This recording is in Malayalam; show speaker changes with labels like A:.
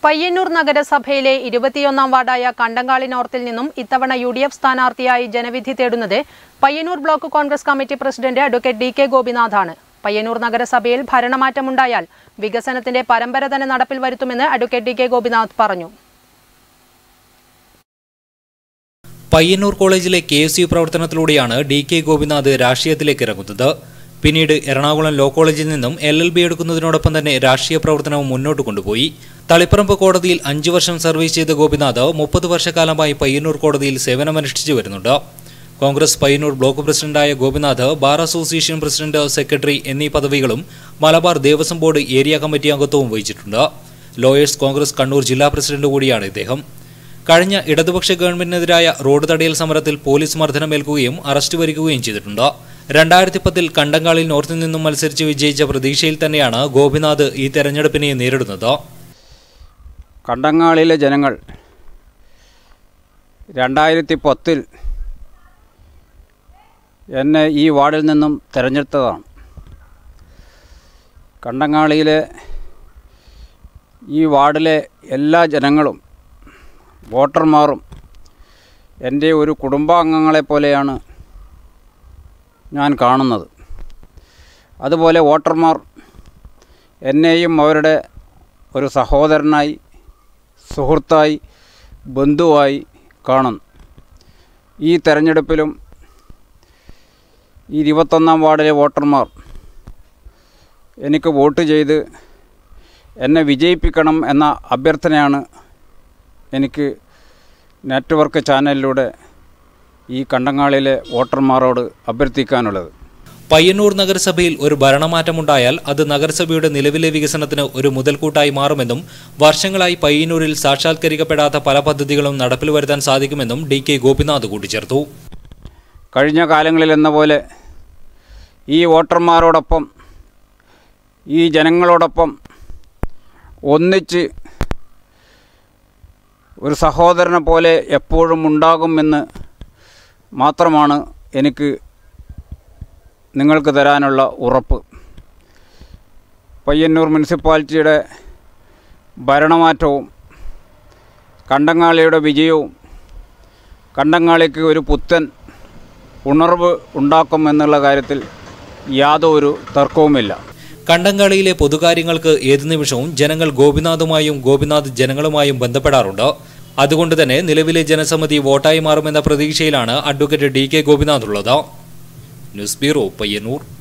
A: പയ്യന്നൂർ നഗരസഭയിലെ ഇരുപത്തിയൊന്നാം വാർഡായ കണ്ടങ്കാളി നോർത്തിൽ നിന്നും ഇത്തവണ യു ഡി എഫ് സ്ഥാനാർത്ഥിയായി ജനവിധി തേടുന്നത് Payyanur block Congress committee president advocate D K ഗോപിനാഥാണ് പയ്യന്നൂർ നഗരസഭയിൽ ഭരണമാറ്റമുണ്ടായാൽ വികസനത്തിന്റെ പരമ്പര തന്നെ നടപ്പിൽ വരുത്തുമെന്ന് അഡ്വക്കേറ്റ് ഡി കെ ഗോപിനാഥ് പറഞ്ഞു
B: പയ്യന്നൂർ കോളേജിലെ കെ എസ് യു പ്രവർത്തനത്തിലൂടെയാണ് ഡി കെ ഗോപിനാഥ് രാഷ്ട്രീയത്തിലേക്ക് ഇറങ്ങുന്നത് പിന്നീട് എറണാകുളം ലോ കോളേജിൽ നിന്നും എൽ എൽ ബി എടുക്കുന്നതിനോടൊപ്പം തന്നെ രാഷ്ട്രീയ പ്രവർത്തനവും മുന്നോട്ട് കൊണ്ടുപോയി തളിപ്പറമ്പ് കോടതിയിൽ അഞ്ചു വർഷം സർവീസ് ചെയ്ത ഗോപിനാഥ് മുപ്പത് വർഷക്കാലമായി പയ്യന്നൂർ കോടതിയിൽ സേവനമനുഷ്ഠിച്ചു വരുന്നുണ്ട് കോൺഗ്രസ് പയ്യന്നൂർ ബ്ലോക്ക് പ്രസിഡന്റായ Gopinath bar association president secretary എന്നീ പദവികളും Malabar Devaswom board area committee അംഗത്വവും വഹിച്ചിട്ടുണ്ട് ലോയേഴ്സ് കോൺഗ്രസ് കണ്ണൂർ ജില്ലാ പ്രസിഡന്റ് കൂടിയാണ് ഇദ്ദേഹം കഴിഞ്ഞ ഇടതുപക്ഷ ഗവൺമെന്റിനെതിരായ റോഡ് തടയൽ സമരത്തിൽ പോലീസ് മർദ്ദനമേൽക്കുകയും അറസ്റ്റ് വരികയും ചെയ്തിട്ടുണ്ട് രണ്ടായിരത്തി പത്തിൽ കണ്ടങ്കാളിൽ നോർത്തിൽ നിന്നും മത്സരിച്ച് വിജയിച്ച പ്രതീക്ഷയിൽ തന്നെയാണ് ഗോപിനാഥ് ഈ തെരഞ്ഞെടുപ്പിനെ നേരിടുന്നത്
C: കണ്ടങ്ങാളിലെ ജനങ്ങൾ രണ്ടായിരത്തി പത്തിൽ എന്നെ ഈ വാർഡിൽ നിന്നും തിരഞ്ഞെടുത്തതാണ് കണ്ടങ്ങാളിയിലെ ഈ വാർഡിലെ എല്ലാ ജനങ്ങളും വോട്ടർമാരും എൻ്റെ ഒരു കുടുംബാംഗങ്ങളെ പോലെയാണ് ഞാൻ കാണുന്നത് അതുപോലെ വോട്ടർമാർ എന്നെയും അവരുടെ ഒരു സഹോദരനായി സുഹൃത്തായി ബന്ധുവായി കാണുന്നു ഈ തെരഞ്ഞെടുപ്പിലും ഈ ഇരുപത്തൊന്നാം വാർഡിലെ വോട്ടർമാർ എനിക്ക് വോട്ട് ചെയ്ത് എന്നെ വിജയിപ്പിക്കണം എന്ന അഭ്യർത്ഥനയാണ് എനിക്ക് നെറ്റ്വർക്ക് ചാനലിലൂടെ ഈ കണ്ടങ്ങാളിലെ വോട്ടർമാരോട് അഭ്യർത്ഥിക്കാനുള്ളത്
B: പയ്യന്നൂർ നഗരസഭയിൽ ഒരു ഭരണമാറ്റമുണ്ടായാൽ അത് നഗരസഭയുടെ നിലവിലെ വികസനത്തിന് ഒരു മുതൽക്കൂട്ടായി മാറുമെന്നും വർഷങ്ങളായി പയ്യന്നൂരിൽ സാക്ഷാത്കരിക്കപ്പെടാത്ത പല പദ്ധതികളും നടപ്പിൽ വരുത്താൻ സാധിക്കുമെന്നും ഡി കെ ഗോപിനാഥ് കൂട്ടിച്ചേർത്തു
C: കഴിഞ്ഞ കാലങ്ങളിൽ എന്ന പോലെ ഈ വോട്ടർമാരോടൊപ്പം ഈ ജനങ്ങളോടൊപ്പം ഒന്നിച്ച് ഒരു സഹോദരനെ പോലെ എപ്പോഴും ഉണ്ടാകുമെന്ന് മാത്രമാണ് എനിക്ക് നിങ്ങൾക്ക് തരാനുള്ള ഉറപ്പ് പയ്യന്നൂർ മുനിസിപ്പാലിറ്റിയുടെ ഭരണമാറ്റവും കണ്ടങ്ങാളിയുടെ വിജയവും കണ്ടങ്ങാളിക്ക് ഒരു പുത്തൻ ഉണർവ് ഉണ്ടാക്കും എന്നുള്ള കാര്യത്തിൽ യാതൊരു തർക്കവുമില്ല
B: കണ്ടങ്കാളിയിലെ പൊതുകാര്യങ്ങൾക്ക് ഏതു നിമിഷവും ജനങ്ങൾ ഗോപിനാഥുമായും ഗോപിനാഥ് ജനങ്ങളുമായും ബന്ധപ്പെടാറുണ്ട് അതുകൊണ്ട് തന്നെ നിലവിലെ ജനസമിതി വോട്ടായി മാറുമെന്ന പ്രതീക്ഷയിലാണ് അഡ്വക്കേറ്റ് ഡി കെ ഗോപിനാഥ് ഉള്ളത് ന്യൂസ് ബ്യൂറോ പയ്യന്നൂർ